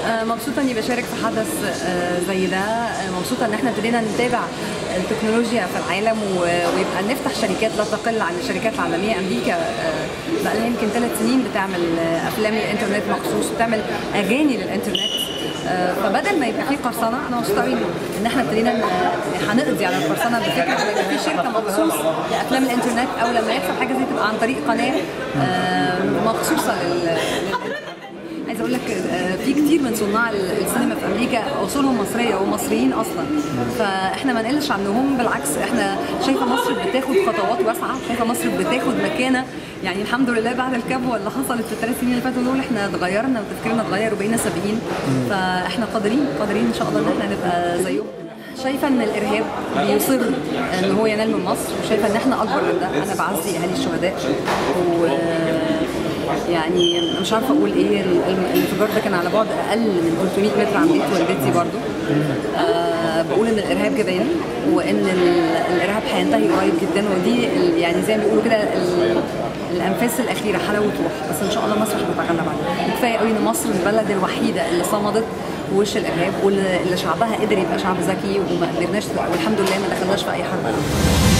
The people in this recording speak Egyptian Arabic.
آه، مبسوطة اني بشارك في حدث آه، زي ده آه، مبسوطة ان احنا ابتدينا نتابع التكنولوجيا في العالم و- ويبقى نفتح شركات لا تقل عن الشركات العالمية امريكا آه، بقى لها يمكن ثلاث سنين بتعمل آه، افلام للانترنت مخصوص بتعمل اغاني للانترنت آه، فبدل ما يبقى في قرصنه انا مبسوطه قوي ان احنا ابتدينا ن- هنقضي على القرصنه بفكره ان يبقى في شركه مخصوص لافلام الانترنت او لما يحصل حاجه زي تبقى عن طريق قناه آه، مخصوصه لل للإنترنت. عايزه اقول لك آه، في كتير من صناع السينما في امريكا اصولهم مصريه ومصريين اصلا فاحنا ما نقلش عنهم بالعكس احنا شايفه مصر بتاخد خطوات واسعه شايفه مصر بتاخد مكانه يعني الحمد لله بعد الكبوه اللي حصلت في الثلاث سنين اللي فاتوا دول احنا اتغيرنا وتفكيرنا اتغير وبقينا سابقين فاحنا قادرين قادرين ان شاء الله ان احنا نبقى زيهم شايفه ان الارهاب بيصر ان هو ينال من مصر وشايفه ان احنا اكبر من ده انا بعزي اهالي الشهداء و يعني مش عارفه اقول ايه ال- ال- الانفجار ده كان على بعد اقل من 300 متر عن بيت والدتي برضو آه بقول ان الارهاب جبان وان ال- الارهاب هينتهي قريب جدا ودي ال- يعني زي ما بيقولوا كده ال- الانفاس الاخيره حلاوه روح بس ان شاء الله مصر هتتغلب عليها كفايه قوي ان مصر البلد الوحيده اللي صمدت في وش الارهاب واللي اللي شعبها قدر يبقى شعب ذكي وما قدرناش والحمد لله ما دخلناش في اي حرب